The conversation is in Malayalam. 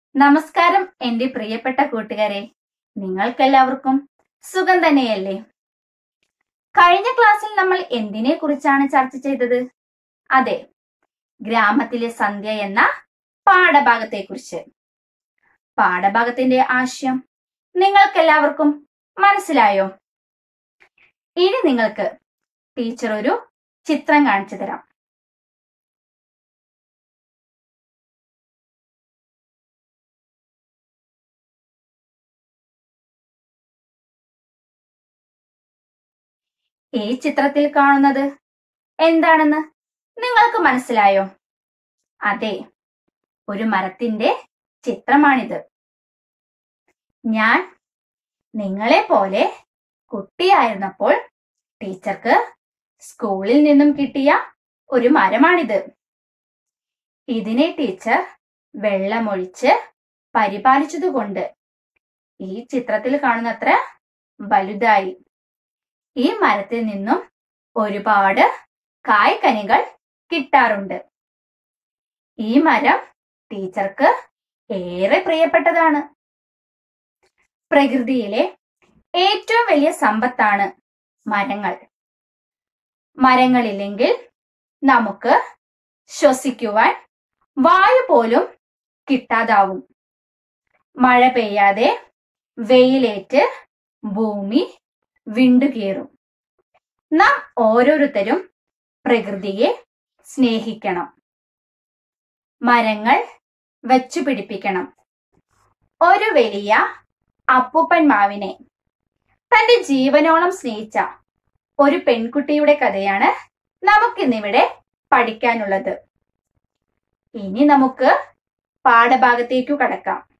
നമസ്കാരം എന്റെ പ്രിയപ്പെട്ട കൂട്ടുകാരെ നിങ്ങൾക്കെല്ലാവർക്കും സുഖം തന്നെയല്ലേ കഴിഞ്ഞ ക്ലാസ്സിൽ നമ്മൾ എന്തിനെ കുറിച്ചാണ് ചർച്ച ചെയ്തത് അതെ ഗ്രാമത്തിലെ സന്ധ്യ എന്ന പാഠഭാഗത്തെക്കുറിച്ച് പാഠഭാഗത്തിന്റെ ആശയം നിങ്ങൾക്കെല്ലാവർക്കും മനസ്സിലായോ ഇനി നിങ്ങൾക്ക് ടീച്ചർ ഒരു ചിത്രം കാണിച്ചു തരാം ഈ ചിത്രത്തിൽ കാണുന്നത് എന്താണെന്ന് നിങ്ങൾക്ക് മനസ്സിലായോ അതെ ഒരു മരത്തിന്റെ ചിത്രമാണിത് ഞാൻ നിങ്ങളെ പോലെ കുട്ടിയായിരുന്നപ്പോൾ ടീച്ചർക്ക് സ്കൂളിൽ നിന്നും കിട്ടിയ ഒരു മരമാണിത് ഇതിനെ ടീച്ചർ വെള്ളമൊഴിച്ച് പരിപാലിച്ചതുകൊണ്ട് ഈ ചിത്രത്തിൽ കാണുന്നത്ര വലുതായി ഈ മരത്തിൽ നിന്നും ഒരുപാട് കായ്കനികൾ കിട്ടാറുണ്ട് ഈ മരം ടീച്ചർക്ക് ഏറെ പ്രിയപ്പെട്ടതാണ് പ്രകൃതിയിലെ ഏറ്റവും വലിയ സമ്പത്താണ് മരങ്ങൾ മരങ്ങളില്ലെങ്കിൽ നമുക്ക് ശ്വസിക്കുവാൻ വായു പോലും കിട്ടാതാവും മഴ പെയ്യാതെ വെയിലേറ്റ് ഭൂമി വിണ്ടുകീറും നാം ഓരോരുത്തരും പ്രകൃതിയെ സ്നേഹിക്കണം മരങ്ങൾ വച്ചു പിടിപ്പിക്കണം ഒരു വലിയ അപ്പൂപ്പൻ മാവിനെ തന്റെ ജീവനോളം സ്നേഹിച്ച ഒരു പെൺകുട്ടിയുടെ കഥയാണ് നമുക്കിന്നിവിടെ പഠിക്കാനുള്ളത് ഇനി നമുക്ക് പാഠഭാഗത്തേക്കു കടക്കാം